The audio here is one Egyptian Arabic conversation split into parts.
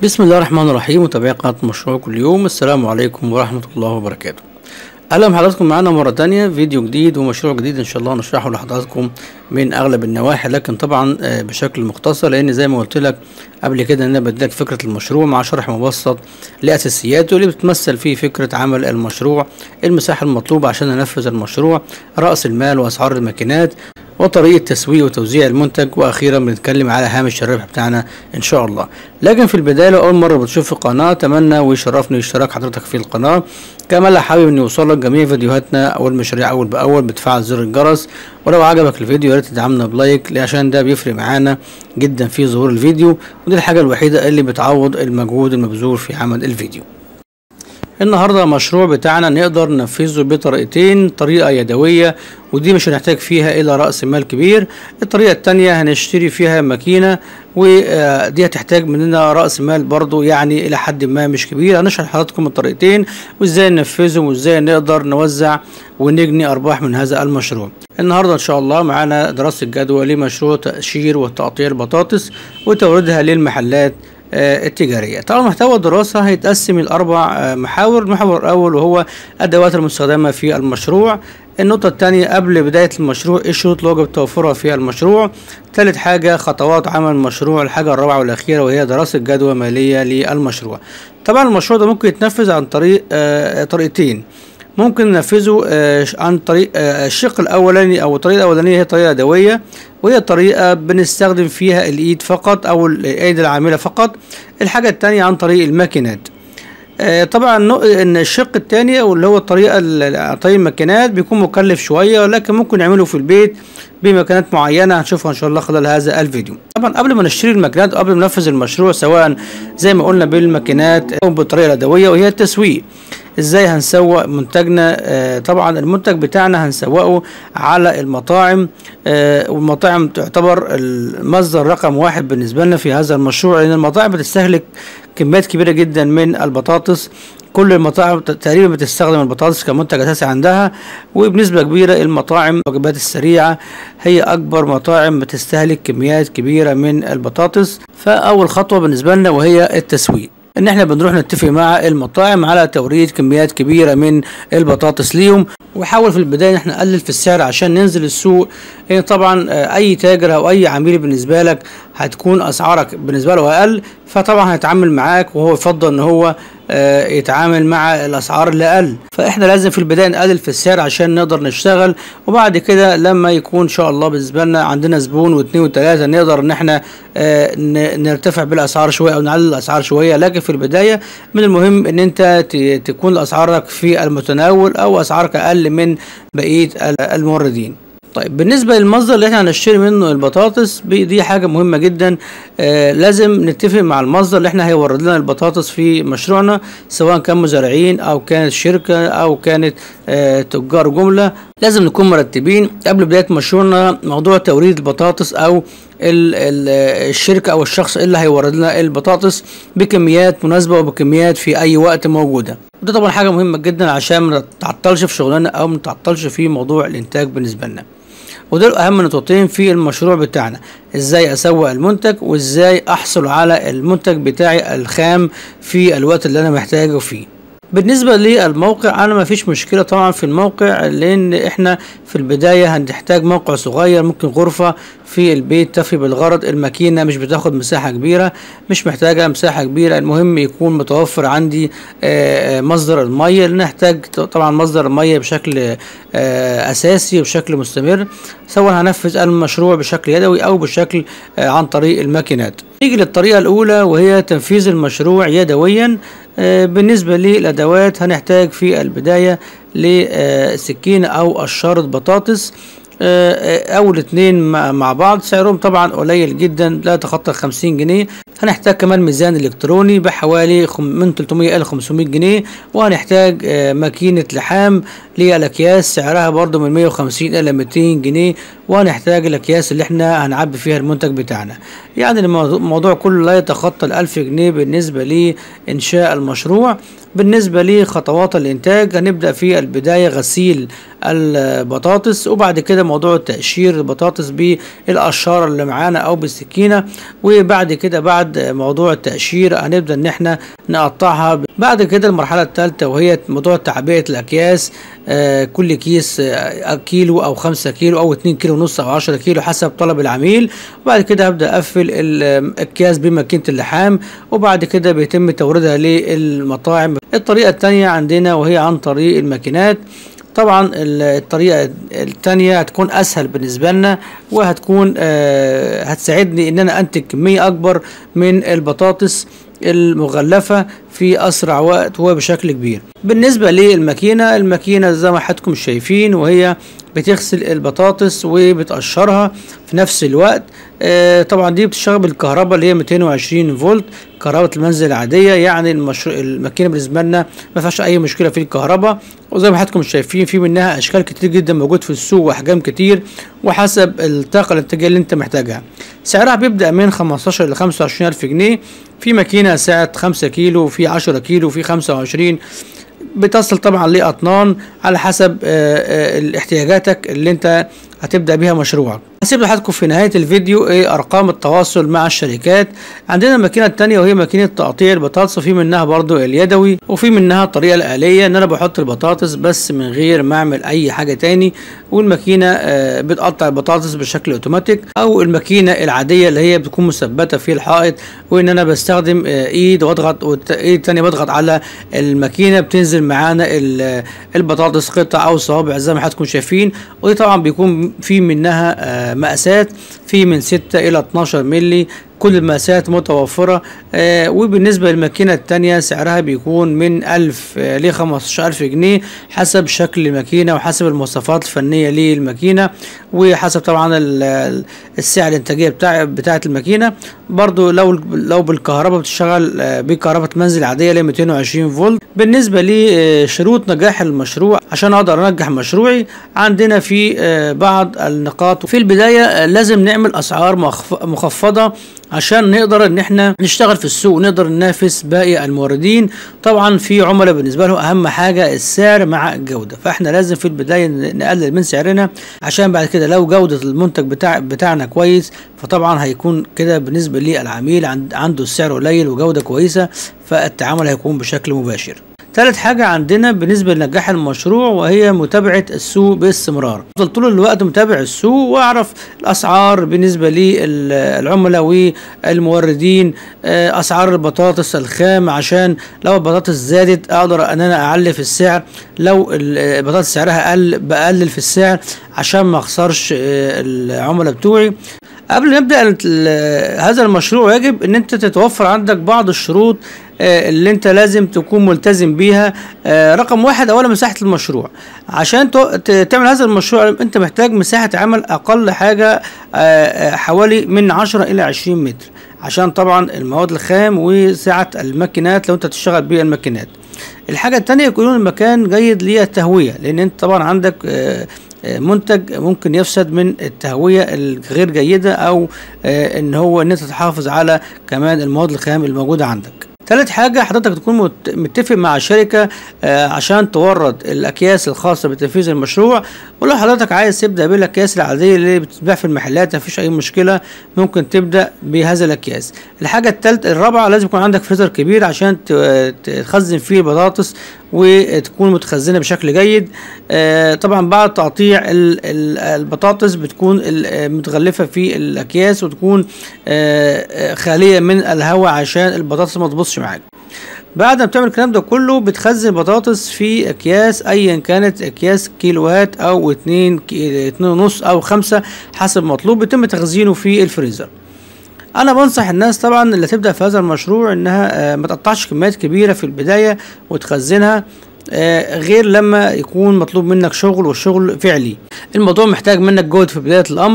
بسم الله الرحمن الرحيم متابعي قناة مشروع كل يوم السلام عليكم ورحمة الله وبركاته اهلا بحضراتكم معانا مرة تانية فيديو جديد ومشروع جديد ان شاء الله نشرحه لحضراتكم من اغلب النواحي لكن طبعا آه، بشكل مختصر لان زي ما قلت لك قبل كده ان انا بديلك فكرة المشروع مع شرح مبسط لاساسياته اللي بتمثل فيه فكرة عمل المشروع المساحة المطلوبة عشان انفذ المشروع رأس المال واسعار الماكينات وطريقة تسويق وتوزيع المنتج وأخيرا بنتكلم على هامش الربح بتاعنا إن شاء الله لكن في البداية لو أول مرة بتشوف القناة أتمنى ويشرفني اشتراك حضرتك في القناة كما لا حابب إن يوصلك جميع فيديوهاتنا أو المشاريع أول بأول بتفعل زر الجرس ولو عجبك الفيديو يا ريت تدعمنا بلايك عشان ده بيفرق معانا جدا في ظهور الفيديو ودي الحاجة الوحيدة اللي بتعوض المجهود المبذول في عمل الفيديو النهارده المشروع بتاعنا نقدر ننفذه بطريقتين طريقة يدوية ودي مش هنحتاج فيها إلا رأس مال كبير الطريقة التانية هنشتري فيها ماكينة ودي هتحتاج مننا رأس مال برضو يعني إلى حد ما مش كبير هنشرح لحضراتكم الطريقتين وإزاي ننفذهم وإزاي نقدر نوزع ونجني أرباح من هذا المشروع النهاردة إن شاء الله معانا دراسة جدوى لمشروع تقشير وتقطيع البطاطس وتوردها للمحلات آه، التجارية طبعا محتوى الدراسة هيتقسم لأربع آه، محاور المحور الأول وهو الأدوات المستخدمة في المشروع النقطة الثانية قبل بداية المشروع ايه الشروط اللي واجب توفرها في المشروع ثالث حاجة خطوات عمل المشروع الحاجة الرابعة والأخيرة وهي دراسة جدوى مالية للمشروع طبعا المشروع ده ممكن يتنفذ عن طريق آه، طريقتين ممكن ننفذه آه، عن طريق آه، الشق الاولاني او الطريقه الاولانيه هي طريقه يدويه وهي طريقه بنستخدم فيها الايد فقط او الايد العامله فقط الحاجه الثانيه عن طريق الماكينات آه، طبعا نق- ان الشق الثاني او اللي هو الطريقه ال- عن طريق الماكينات بيكون مكلف شويه ولكن ممكن نعمله في البيت بمكانات معينه هنشوفها ان شاء الله خلال هذا الفيديو طبعا قبل ما نشتري الماكينات قبل ما ننفذ المشروع سواء زي ما قلنا بالماكينات او بالطريقه اليدويه وهي التسويق ازاي هنسوق منتجنا آه طبعا المنتج بتاعنا هنسوقه على المطاعم آه والمطاعم تعتبر المصدر رقم واحد بالنسبه لنا في هذا المشروع لان المطاعم بتستهلك كميات كبيره جدا من البطاطس كل المطاعم ت- تقريبا بتستخدم البطاطس كمنتج اساسي عندها وبنسبه كبيره المطاعم الوجبات السريعه هي اكبر مطاعم بتستهلك كميات كبيره من البطاطس فاول خطوه بالنسبه لنا وهي التسويق ان احنا بنروح نتفق مع المطاعم على توريد كميات كبيره من البطاطس ليهم وحاول في البدايه ان احنا نقلل في السعر عشان ننزل السوق لان طبعا آه، اي تاجر او اي عميل بالنسبه لك هتكون اسعارك بالنسبه له اقل فطبعا هيتعامل معاك وهو يفضل ان هو آه، يتعامل مع الاسعار اللي اقل فاحنا لازم في البدايه نقلل في السعر عشان نقدر نشتغل وبعد كده لما يكون ان شاء الله بالنسبه لنا عندنا زبون واثنين وثلاثه نقدر ان احنا آه، ن- نرتفع بالاسعار شويه او نعلي الاسعار شويه لكن في البدايه من المهم ان انت ت- تكون اسعارك في المتناول او اسعارك اقل من بقيه ال- الموردين طيب بالنسبة للمصدر اللي احنا هنشتري منه البطاطس بي- دي حاجة مهمة جدا آه لازم نتفق مع المصدر اللي احنا هيورد لنا البطاطس في مشروعنا سواء كان مزارعين او كانت شركة او كانت آه تجار جملة لازم نكون مرتبين قبل بداية مشروعنا موضوع توريد البطاطس او ال ال الشركة او الشخص اللي هيورد لنا البطاطس بكميات مناسبة وبكميات في اي وقت موجودة وده طبعا حاجة مهمة جدا عشان ما نتعطلش في شغلنا او ما نتعطلش في موضوع الانتاج بالنسبة لنا ودول اهم نقطتين في المشروع بتاعنا ازاي اسوق المنتج وازاي احصل على المنتج بتاعي الخام في الوقت اللي انا محتاجه فيه بالنسبة للموقع أنا ما فيش مشكلة طبعا في الموقع لأن إحنا في البداية هنحتاج موقع صغير ممكن غرفة في البيت تفي بالغرض الماكينة مش بتاخد مساحة كبيرة مش محتاجة مساحة كبيرة المهم يكون متوفر عندي آه، آه، مصدر المية لأن نحتاج طبعا مصدر المية بشكل آه، أساسي وبشكل مستمر سواء هنفذ المشروع بشكل يدوي أو بشكل آه، عن طريق الماكينات نيجي للطريقة الأولى وهي تنفيذ المشروع يدويا آه، بالنسبة للأدوات هنحتاج في البداية لسكينة أو قشارة بطاطس آه، آه، أو الاتنين مع مع بعض سعرهم طبعا قليل جدا لا يتخطى 50 جنيه هنحتاج كمان ميزان إلكتروني بحوالي خم- من 300 إلى 500 جنيه وهنحتاج آه، ماكينة لحام للاكياس سعرها برضو من 150 الى 200 جنيه وهنحتاج الاكياس اللي احنا هنعبي فيها المنتج بتاعنا يعني الموضوع كله لا يتخطى الألف جنيه بالنسبة لإنشاء المشروع بالنسبة لخطوات الإنتاج هنبدأ في البداية غسيل البطاطس وبعد كده موضوع تقشير البطاطس بالقشارة اللي معانا أو بالسكينة وبعد كده بعد موضوع التقشير هنبدأ إن احنا نقطعها بعد كده المرحلة الثالثة وهي موضوع تعبئة الأكياس آه كل كيس آه كيلو أو خمسة كيلو أو اتنين كيلو ونص أو عشرة كيلو حسب طلب العميل وبعد كده هبدأ أقفل الأكياس بماكينة اللحام وبعد كده بيتم توريدها للمطاعم الطريقة التانية عندنا وهي عن طريق الماكينات طبعا الطريقة التانية هتكون أسهل بالنسبة لنا وهتكون آه هتساعدني إن أنا أنتج كمية أكبر من البطاطس المغلفة في أسرع وقت وبشكل كبير بالنسبة للماكينة الماكينة زي ما حضراتكم شايفين وهي بتغسل البطاطس وبتقشرها في نفس الوقت آه طبعا دي بتشتغل بالكهرباء اللي هي 220 فولت كهرباء المنزل العادية يعني المشروع الماكينة بالنسبة لنا ما فيهاش أي مشكلة في الكهرباء وزي ما حضراتكم شايفين في منها أشكال كتير جدا موجود في السوق وأحجام كتير وحسب الطاقة الإنتاجية اللي أنت محتاجها سعرها بيبدأ من 15 ل 25 ألف جنيه في ماكينة سعة 5 كيلو وفي 10 كيلو وفي 25 بتصل طبعا لأطنان على حسب احتياجاتك اللي انت هتبدأ بيها مشروعك هسيب لحضراتكم في نهاية الفيديو ايه ارقام التواصل مع الشركات عندنا الماكينة التانية وهي ماكينة تقطيع البطاطس وفي منها برضو اليدوي وفي منها الطريقة الآلية ان انا بحط البطاطس بس من غير ما اعمل اي حاجة تاني والماكينة آه بتقطع البطاطس بشكل اوتوماتيك او الماكينة العادية اللي هي بتكون مثبتة في الحائط وان انا بستخدم آه ايد واضغط وايد تانية بضغط على الماكينة بتنزل معانا البطاطس قطع او صوابع زي ما حضراتكم شايفين ودي طبعا بيكون في منها آه مقاسات في من 6 الى 12 ملي كل المقاسات متوفرة آه وبالنسبة للماكينة التانية سعرها بيكون من 1000 آه ل 15000 جنيه حسب شكل الماكينة وحسب المواصفات الفنية للماكينة وحسب طبعا السعر الانتاجية بتاع بتاعة الماكينة برضو لو لو بالكهرباء بتشتغل آه بكهرباء منزل عادية ل 220 فولت بالنسبة لشروط نجاح المشروع عشان اقدر انجح مشروعي عندنا في بعض النقاط في البداية لازم نعمل اسعار مخفضة عشان نقدر ان احنا نشتغل في السوق ونقدر ننافس باقي الموردين طبعا في عملاء بالنسبه لهم اهم حاجه السعر مع الجوده فاحنا لازم في البدايه نقلل من سعرنا عشان بعد كده لو جوده المنتج بتاع بتاعنا كويس فطبعا هيكون كده بالنسبه للعميل عنده السعر قليل وجوده كويسه فالتعامل هيكون بشكل مباشر ثالث حاجة عندنا بالنسبة لنجاح المشروع وهي متابعة السوق باستمرار أفضل طول الوقت متابع السوق وأعرف الأسعار بالنسبة للعملاء والموردين أسعار البطاطس الخام عشان لو البطاطس زادت أقدر أن أنا أعلي في السعر لو البطاطس سعرها قل بقلل في السعر عشان ما أخسرش العملاء بتوعي قبل ما نبدا هذا المشروع يجب ان انت تتوفر عندك بعض الشروط اللي انت لازم تكون ملتزم بيها رقم واحد اولا مساحه المشروع عشان تعمل هذا المشروع انت محتاج مساحه عمل اقل حاجه حوالي من 10 الى 20 متر عشان طبعا المواد الخام وسعه الماكينات لو انت تشتغل بالماكينات الحاجه الثانيه يكون المكان جيد للتهويه لان انت طبعا عندك منتج ممكن يفسد من التهوية الغير جيدة او ان هو ان انت تحافظ على كمان المواد الخام الموجودة عندك ثالث حاجة حضرتك تكون متفق مع شركة عشان تورد الأكياس الخاصة بتنفيذ المشروع ولو حضرتك عايز تبدأ بالأكياس العادية اللي بتتباع في المحلات مفيش أي مشكلة ممكن تبدأ بهذا الأكياس الحاجة الثالثة الرابعة لازم يكون عندك فريزر كبير عشان تخزن فيه البطاطس وتكون متخزنه بشكل جيد آه طبعا بعد تقطيع البطاطس بتكون متغلفه في الاكياس وتكون آه خاليه من الهواء عشان البطاطس ما تبصش معاك بعد ما بتعمل الكلام ده كله بتخزن البطاطس في اكياس ايا كانت اكياس كيلوات او اتنين, اتنين ونص او خمسة حسب مطلوب بيتم تخزينه في الفريزر انا بنصح الناس طبعا اللي تبدا في هذا المشروع انها ما تقطعش كميات كبيره في البدايه وتخزنها غير لما يكون مطلوب منك شغل والشغل فعلي الموضوع محتاج منك جهد في بدايه الامر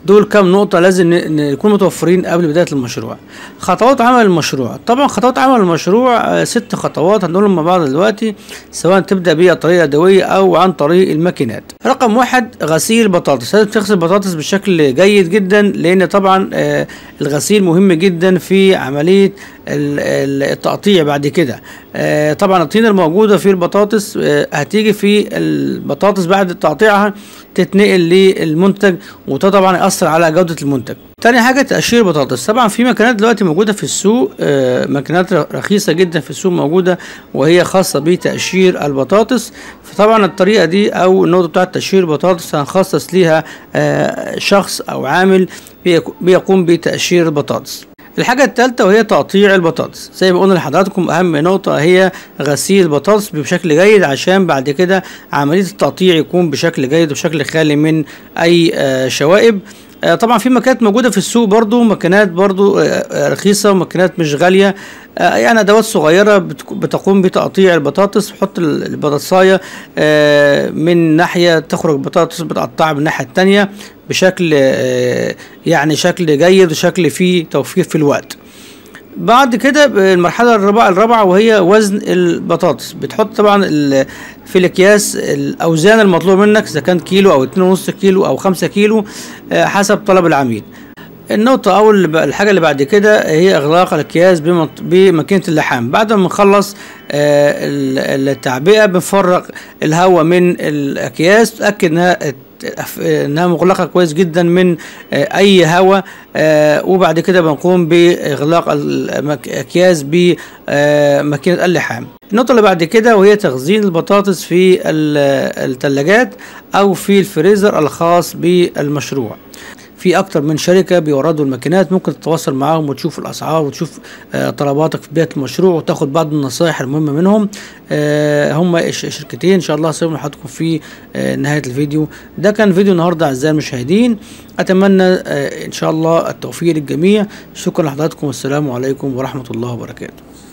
دول كام نقطة لازم ن- ن- يكونوا متوفرين قبل بداية المشروع خطوات عمل المشروع طبعا خطوات عمل المشروع آه، ست خطوات هنقولهم مع بعض دلوقتي سواء تبدأ بيها طريقة يدوية أو عن طريق الماكينات رقم واحد غسيل بطاطس لازم تغسل البطاطس بشكل جيد جدا لأن طبعا آه، الغسيل مهم جدا في عملية ال- ال- التقطيع بعد كده آه، طبعا الطينة الموجودة في البطاطس آه، هتيجي في البطاطس بعد تقطيعها تتنقل للمنتج وده طبعا يأثر على جودة المنتج تاني حاجة تقشير البطاطس طبعا في ماكينات دلوقتي موجودة في السوق آه، ماكينات رخيصة جدا في السوق موجودة وهي خاصة بتقشير البطاطس فطبعا الطريقة دي أو النقطة بتاعة تقشير البطاطس هنخصص ليها آه، شخص أو عامل بيك- بيقوم بتقشير البطاطس الحاجة التالتة وهي تقطيع البطاطس زي ما قلنا لحضراتكم أهم نقطة هي غسيل البطاطس بشكل جيد عشان بعد كده عملية التقطيع يكون بشكل جيد وبشكل خالي من أي آه، شوائب آه، طبعا في ماكينات موجودة في السوق برضو ماكينات برضو آه، آه، رخيصة وماكينات مش غالية آه، يعني أدوات صغيرة بتك- بتقوم بتقطيع البطاطس بحط ال- البطاطساية آه، من ناحية تخرج البطاطس بتقطعها من الناحية التانية بشكل آه، يعني شكل جيد وشكل فيه توفير في الوقت بعد كده المرحله الرابعه الرابعه وهي وزن البطاطس بتحط طبعا ال- في الاكياس الاوزان المطلوبه منك اذا كان كيلو او 2.5 كيلو او 5 كيلو آه، حسب طلب العميل النقطة أو اللي ب- الحاجة اللي بعد كده هي إغلاق الأكياس بمط- بماكينة اللحام بعد ما نخلص آه، ال- التعبئة بنفرغ الهواء من الأكياس تأكد إنها ات- إنها مغلقة كويس جدا من آه، أي هواء آه، وبعد كده بنقوم بإغلاق الأكياس بماكينة اللحام النقطة اللي بعد كده وهي تخزين البطاطس في الثلاجات أو في الفريزر الخاص بالمشروع في اكتر من شركه بيوردوا الماكينات ممكن تتواصل معاهم وتشوف الاسعار وتشوف آه، طلباتك في بدايه المشروع وتاخد بعض النصائح المهمه منهم آه، هم الش- شركتين ان شاء الله هسيبهم لحضراتكم في آه، نهايه الفيديو ده كان فيديو النهارده اعزائي المشاهدين اتمنى آه، ان شاء الله التوفيق للجميع شكرا لحضراتكم والسلام عليكم ورحمه الله وبركاته